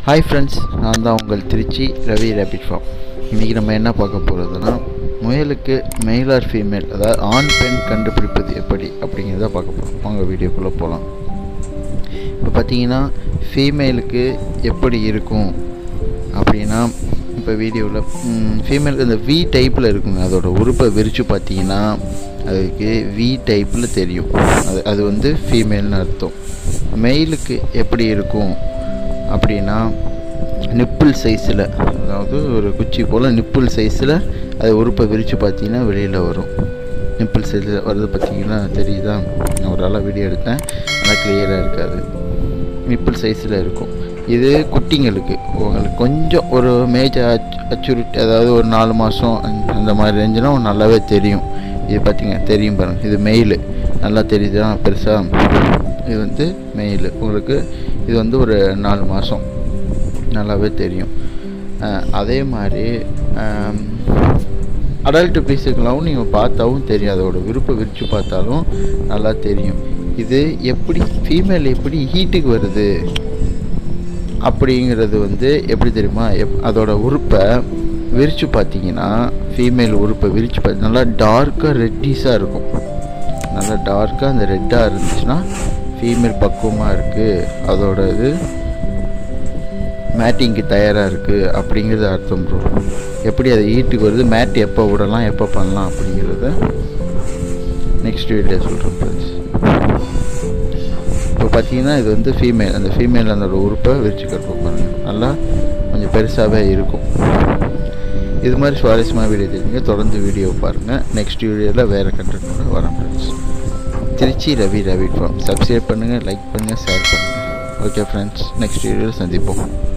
hi friends நான் தான் உங்கள் திருச்சி ரவி ரேபிட் ஃபார்ம் இன்றைக்கி நம்ம என்ன பார்க்க போகிறதுனா முயலுக்கு மெயில் ஆர் ஃபீமேல் அதாவது ஆண் பெண் கண்டுபிடிப்பது எப்படி அப்படிங்கிறத பார்க்க போகிறோம் வாங்க வீடியோக்குள்ளே போகலாம் இப்போ பார்த்தீங்கன்னா ஃபீமேலுக்கு எப்படி இருக்கும் அப்படின்னா இப்போ வீடியோவில் ஃபீமேலுக்கு அந்த வி டைப்பில் இருக்குங்க அதோட உறுப்பை விரித்து பார்த்தீங்கன்னா அதுக்கு வி டைப்பில் தெரியும் அது அது வந்து ஃபீமேல்னு அர்த்தம் மெயிலுக்கு எப்படி இருக்கும் அப்படின்னா நிப்பிள் சைஸில் அதாவது ஒரு குச்சி போல் நிப்பிள் சைஸில் அது உறுப்பை விரித்து பார்த்தீங்கன்னா வெளியில் வரும் நிப்பிள் சைஸில் வர்றது பார்த்தீங்கன்னா தெரியுதா நான் ஒரு ஆளாக வீடியோ எடுத்தேன் நல்லா கிளியராக இருக்காது நிப்பிள் சைஸில் இருக்கும் இது குட்டிங்களுக்கு உங்களுக்கு கொஞ்சம் ஒரு மேஜர் அச் அச்சுரிட்டி அதாவது ஒரு நாலு மாதம் அந்த மாதிரி ரேஞ்சுனா நல்லாவே தெரியும் இது பார்த்தீங்க தெரியும் பாருங்கள் இது மெயிலு நல்லா தெரியுதா பெருசாக இது வந்து மெயில் உங்களுக்கு இது வந்து ஒரு நாலு மாதம் நல்லாவே தெரியும் அதே மாதிரி அடல்ட் பீஸுக்கெல்லாம் நீங்கள் பார்த்தாவும் தெரியும் அதோட விருப்பம் விரித்து பார்த்தாலும் நல்லா தெரியும் இது எப்படி ஃபீமேல் எப்படி ஹீட்டுக்கு வருது அப்படிங்கிறது வந்து எப்படி தெரியுமா எப் அதோட உறுப்பை விரித்து பார்த்தீங்கன்னா ஃபீமேல் உறுப்பை விரித்து பார்த்து நல்லா டார்க்காக ரெட்டிஸாக இருக்கும் நல்லா டார்க்காக அந்த ரெட்டாக இருந்துச்சுன்னா ஃபீமேல் பக்குவமாக இருக்குது அதோட இது மேட்டிங்க்கு தயாராக இருக்குது அப்படிங்கிறது அர்த்தம் ப்ரோ எப்படி அது ஈட்டுக்கு வருது மேட் எப்போ விடலாம் எப்போ பண்ணலாம் அப்படிங்கிறத நெக்ஸ்ட் வீடியோ சொல்கிறேன் ஃப்ரெண்ட்ஸ் இப்போ பார்த்தீங்கன்னா இது வந்து ஃபீமேல் அந்த ஃபீமேல் அந்த உறுப்பை விரிச்சு கட்டுவோம் பாருங்கள் நல்லா கொஞ்சம் பெருசாகவே இருக்கும் இது மாதிரி சுவாரஸ்யமாக வீடியோ தெரியுங்க தொடர்ந்து வீடியோ பாருங்கள் நெக்ஸ்ட் வீடியோவில் வேறு கண்டென்ட்டோட வரேன் friends Trichy Ravi Ravi farm subscribe பண்ணுங்கள் லைக் பண்ணுங்கள் ஷேர் பண்ணுங்கள் ஓகே ஃப்ரெண்ட்ஸ் நெக்ஸ்ட் வீடியோவில் சந்திப்போம்